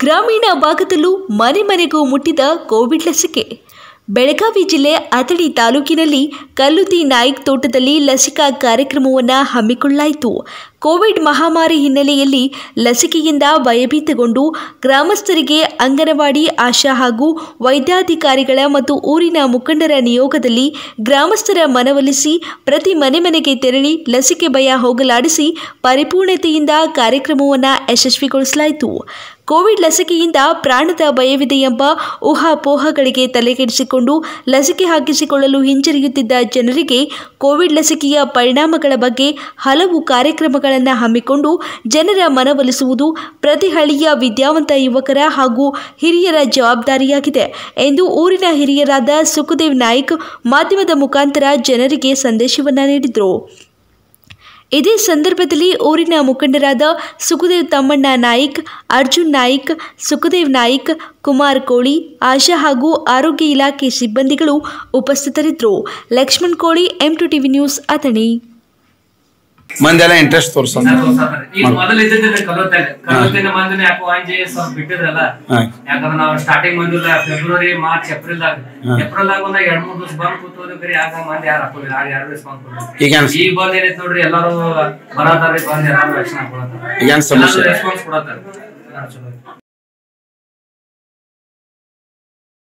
ಗ್ರಾಮೀಣ ಭಾಗದಲ್ಲೂ ಮನೆ ಮನೆಗೂ ಮುಟ್ಟಿದ ಕೋವಿಡ್ ಲಸಿಕೆ ಬೆಳಗಾವಿ ಜಿಲ್ಲೆ ಅಥಣಿ ತಾಲೂಕಿನಲ್ಲಿ ಕಲ್ಲುತಿ ನಾಯ್ಕ್ ತೋಟದಲ್ಲಿ ಲಸಿಕಾ ಕಾರ್ಯಕ್ರಮವನ್ನು ಹಮ್ಮಿಕೊಳ್ಳಲಾಯಿತು ಕೋವಿಡ್ ಮಹಾಮಾರಿ ಹಿನ್ನೆಲೆಯಲ್ಲಿ ಲಸಿಕೆಯಿಂದ ಭಯಭೀತಗೊಂಡು ಗ್ರಾಮಸ್ಥರಿಗೆ ಅಂಗನವಾಡಿ ಆಶಾ ಹಾಗೂ ವೈದ್ಯಾಧಿಕಾರಿಗಳ ಮತ್ತು ಊರಿನ ಮುಖಂಡರ ನಿಯೋಗದಲ್ಲಿ ಗ್ರಾಮಸ್ಥರ ಮನವೊಲಿಸಿ ಪ್ರತಿ ಮನೆ ಮನೆಗೆ ತೆರಳಿ ಲಸಿಕೆ ಭಯ ಹೋಗಲಾಡಿಸಿ ಪರಿಪೂರ್ಣತೆಯಿಂದ ಕಾರ್ಯಕ್ರಮವನ್ನು ಯಶಸ್ವಿಗೊಳಿಸಲಾಯಿತು ಕೋವಿಡ್ ಲಸಿಕೆಯಿಂದ ಪ್ರಾಣದ ಭಯವಿದೆ ಎಂಬ ಊಹಾಪೋಹಗಳಿಗೆ ತಲೆಕೆಡಿಸಿಕೊಂಡು ಲಸಿಕೆ ಹಾಕಿಸಿಕೊಳ್ಳಲು ಹಿಂಜರಿಯುತ್ತಿದ್ದ ಜನರಿಗೆ ಕೋವಿಡ್ ಲಸಿಕೆಯ ಪರಿಣಾಮಗಳ ಬಗ್ಗೆ ಹಲವು ಕಾರ್ಯಕ್ರಮಗಳನ್ನು ಹಮ್ಮಿಕೊಂಡು ಜನರ ಮನವೊಲಿಸುವುದು ಪ್ರತಿ ಹಳ್ಳಿಯ ವಿದ್ಯಾವಂತ ಯುವಕರ ಹಾಗೂ ಹಿರಿಯರ ಜವಾಬ್ದಾರಿಯಾಗಿದೆ ಎಂದು ಊರಿನ ಹಿರಿಯರಾದ ಸುಖದೇವ್ ನಾಯ್ಕ್ ಮಾಧ್ಯಮದ ಮುಖಾಂತರ ಜನರಿಗೆ ಸಂದೇಶವನ್ನು ನೀಡಿದರು ಇದೇ ಸಂದರ್ಭದಲ್ಲಿ ಊರಿನ ಮುಖಂಡರಾದ ಸುಖದೇವ್ ತಮ್ಮಣ್ಣ ನಾಯ್ಕ್ ಅರ್ಜುನ್ ನಾಯ್ಕ್ ಸುಖದೇವ್ ನಾಯ್ಕ್ ಕುಮಾರ್ ಕೋಳಿ ಆಶಾ ಹಾಗೂ ಆರೋಗ್ಯ ಇಲಾಖೆ ಸಿಬ್ಬಂದಿಗಳು ಉಪಸ್ಥಿತರಿದ್ದರು Lakshman Koli M two TV news Athani ಮಂದೆಲ್ಲ ಇಂಟ್ರೆಸ್ಟ್ ತೋರ್ಸೋದು ಈಗ ಮೊದಲ ಇದ್ದಿದ್ದ ಕಲೋತಾಗ ಕಲೋತಿನ ಮಂದಿನ ಯಾಕೋ ಅಂಜಿ ಸ್ವಲ್ಪ ಬಿಟ್ಟಿದ್ರಲ್ಲ ಹಾಂ ಯಾಕಂದ್ರೆ ನಾವು ಸ್ಟಾರ್ಟಿಂಗ್ ಬಂದಿಲ್ಲ ಫೆಬ್ರವರಿ ಮಾರ್ಚ್ ಏಪ್ರಿಲ್ ದಾಗ ಏಪ್ರಿಲ್ ದಾಗ ಒಂದಾಗ ಎರಡ್ ಮೂರ್ ದಿವಸ ಬಂದ್ ಕೂತೋದು ಬರೀ ಆಗ ಮಂದಿ ಯಾರು ಹಾಕೋದಿಲ್ಲ ಆಗ ಎರಡು ದಿವಸ ಬಂದ್ ಕೂತೋದು ಈಗ ಏನ್- ಈಗ ಬಂದ್ ಏನೈತ್ ನೋಡ್ರಿ ಎಲ್ಲಾರು ಬರತಾರ್ರಿ ಬಂದ್ ಎಲ್ಲಾರು ವ್ಯಾಕ್ಸಿನ್ ಹಾಕೊಳತ್ತಾರ ಈಗ ಏನ್ ಸಮಸ್ಯೆ? ರೆಸ್ಪಾನ್ಸ್ ಕೊಡತ್ತಾರ ಎಲ್ಲಾರು ಚಲೋ ಐತಿ.